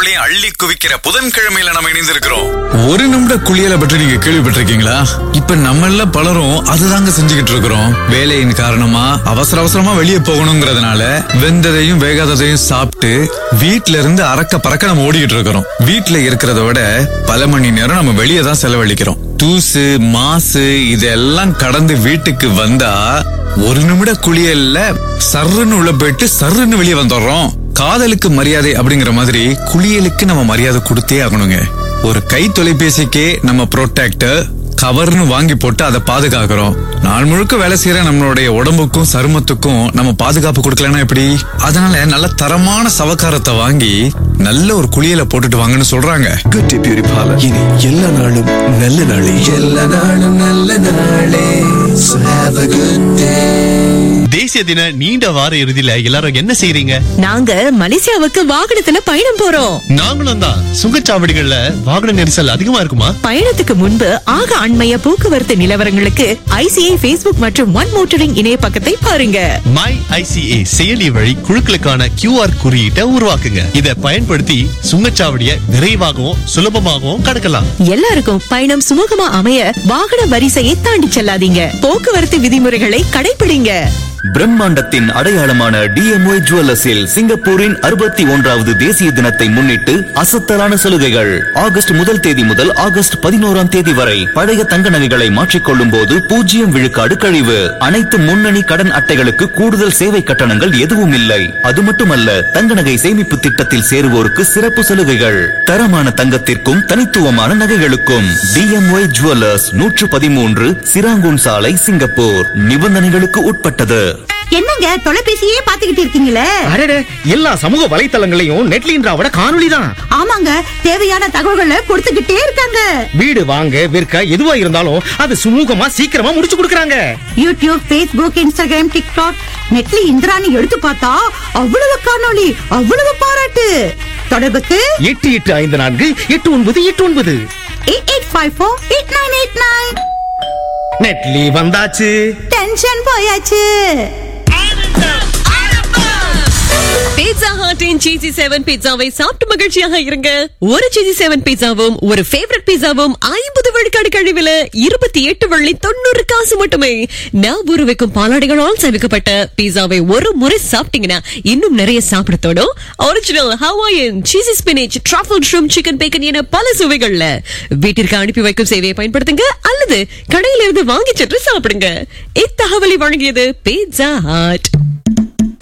பொருளையும் அள்ளி குவிக்கிற புதன்கிழமையில நம்ம இணைந்திருக்கிறோம் ஒரு நிமிட குளியலை பற்றி நீங்க கேள்விப்பட்டிருக்கீங்களா இப்ப நம்ம எல்லாம் பலரும் அதுதாங்க செஞ்சுக்கிட்டு இருக்கிறோம் வேலையின் காரணமா அவசர அவசரமா வெளியே போகணுங்கிறதுனால வெந்ததையும் வேகாததையும் சாப்பிட்டு வீட்ல இருந்து அறக்க பறக்க நம்ம ஓடிக்கிட்டு இருக்கிறோம் வீட்ல இருக்கிறத விட பல மணி நேரம் நம்ம வெளியே தான் செலவழிக்கிறோம் தூசு மாசு இதெல்லாம் கடந்து வீட்டுக்கு வந்தா ஒரு நிமிட குளியல்ல சர்ருன்னு உள்ள போயிட்டு சர்ருன்னு வெளியே வந்துடுறோம் காதலுக்கு மரியாதை அப்படிங்கிற மாதிரி குளியலுக்கு நம்ம மரியாதை கொடுத்தே ஆகணுங்க ஒரு கை தொலைபேசிக்கே நம்ம ப்ரொடெக்டர் கவர்னு வாங்கி போட்டு அதை பாதுகாக்கிறோம் நாள் முழுக்க வேலை செய்யற நம்மளுடைய உடம்புக்கும் சருமத்துக்கும் நம்ம பாதுகாப்பு கொடுக்கலன்னா எப்படி அதனால நல்ல தரமான சவக்காரத்தை வாங்கி நல்ல ஒரு குளியலை போட்டுட்டு வாங்கன்னு சொல்றாங்க குட்டி பியூரி பார்லர் இனி எல்லா நாளும் நல்ல நாளே எல்லா நாளும் நல்ல நாளே So have a good day. தேசிய தின நீண்ட வார இறுதியில எல்லாரும் என்ன செய்றீங்க நாங்க மலேசியாவுக்கு வாகனத்துல பயணம் போறோம் நாங்களும் தான் சுங்கச்சாவடிகள்ல வாகன நெரிசல் அதிகமா இருக்குமா பயணத்துக்கு முன்பு ஆக அண்மைய போக்குவரத்து நிலவரங்களுக்கு ஐசிஐ Facebook மற்றும் ஒன் மோட்டரிங் இணைய பக்கத்தை பாருங்க மை ஐசிஏ செயலி வழி குழுக்களுக்கான கியூஆர் குறியீட்டை உருவாக்குங்க இத பயன்படுத்தி சுங்கச்சாவடியை விரைவாகவும் சுலபமாகவும் கடக்கலாம் எல்லாருக்கும் பயணம் சுமூகமா அமைய வாகன வரிசையை தாண்டி செல்லாதீங்க போக்குவரத்து விதிமுறைகளை கடைபிடிங்க பிரம்மாண்டத்தின் அடையாளமான டிஎம்ஒய் ஜுவல்லர்ஸில் சிங்கப்பூரின் அறுபத்தி ஒன்றாவது தேசிய தினத்தை முன்னிட்டு அசத்தலான சலுகைகள் ஆகஸ்ட் முதல் தேதி முதல் ஆகஸ்ட் பதினோராம் தேதி வரை பழைய தங்க நகைகளை மாற்றிக்கொள்ளும் போது பூஜ்ஜியம் விழுக்காடு கழிவு அனைத்து முன்னணி கடன் அட்டைகளுக்கு கூடுதல் சேவை கட்டணங்கள் எதுவும் இல்லை அது மட்டுமல்ல தங்க நகை சேமிப்பு திட்டத்தில் சேருவோருக்கு சிறப்பு சலுகைகள் தரமான தங்கத்திற்கும் தனித்துவமான நகைகளுக்கும் டிஎம்ஒய் ஜுவல்லர்ஸ் நூற்று பதிமூன்று சிராங்கூன் சாலை சிங்கப்பூர் நிபந்தனைகளுக்கு உட்பட்டது என்னங்க தொலைபேசியே பாத்துக்கிட்டு இருக்கீங்களே அடடே எல்லா சமூக வலைத்தளங்களையும் நெட்லின்றாவோட காணொளி தான் ஆமாங்க தேவையான தகவல்களை கொடுத்துக்கிட்டே இருக்காங்க வீடு வாங்க விற்க எதுவா இருந்தாலும் அது சுமூகமா சீக்கிரமா முடிச்சு கொடுக்கறாங்க யூடியூப் Facebook இன்ஸ்டாகிராம் டிக்டாக் நெட்லி இந்திராணி எடுத்து பார்த்தா அவ்வளவு காணொளி அவ்வளவு பாராட்டு தொடர்புக்கு எட்டு எட்டு ஐந்து நான்கு எட்டு ஒன்பது எட்டு ஒன்பது eight eight five four eight nine eight nine நெட்லி வந்தாச்சு டென்ஷன் போயாச்சு பீட்சா ஹாட்டின் சீசி செவன் பீட்சாவை சாப்பிட்டு மகிழ்ச்சியாக இருங்க ஒரு சீசி செவன் பீட்சாவும் ஒரு ஃபேவரட் பீட்சாவும் ஐம்பது விழுக்காடு கழிவுல இருபத்தி எட்டு வள்ளி தொண்ணூறு காசு மட்டுமே நான் ஊற வைக்கும் பாலாடைகளால் சேமிக்கப்பட்ட பீட்சாவை ஒரு முறை சாப்பிட்டீங்கன்னா இன்னும் நிறைய சாப்பிட தோணும் original Hawaiian cheesy spinach truffle shroom chicken bacon என பல சுவைகள்ல வீட்டிற்கு அனுப்பி வைக்கும் சேவையை பயன்படுத்துங்க அல்லது கடையிலிருந்து வாங்கி சென்று சாப்பிடுங்க இத்தகவலை வழங்கியது பீட்சா ஹாட்